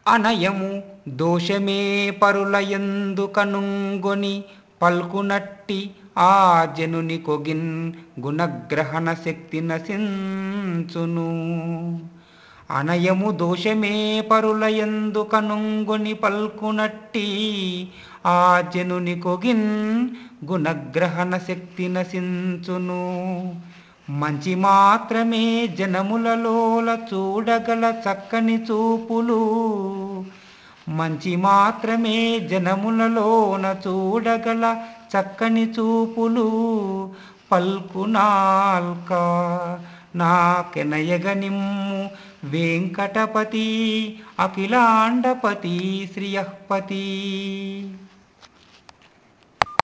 అనయము దోషమే పరులయందు కనుంగొని పల్కునట్టి ఆ జనుని కొగిన్ గుణగ్రహణ శక్తి నశించును అనయము దోషమే పరులయందు కనుంగొని పల్కునట్టి ఆ జనుని కొగిన్ గుణగ్రహణ శక్తి నశించును మంచి మాత్రమే జనములలోల చూడగల చక్కని చూపులు మంచి మాత్రమే జనములలోన చూడగల చక్కని చూపులు పల్కునాల్క నాకెనయగనిమ్ము వెంకటపతి అఖిలాండపతి శ్రియఃపతి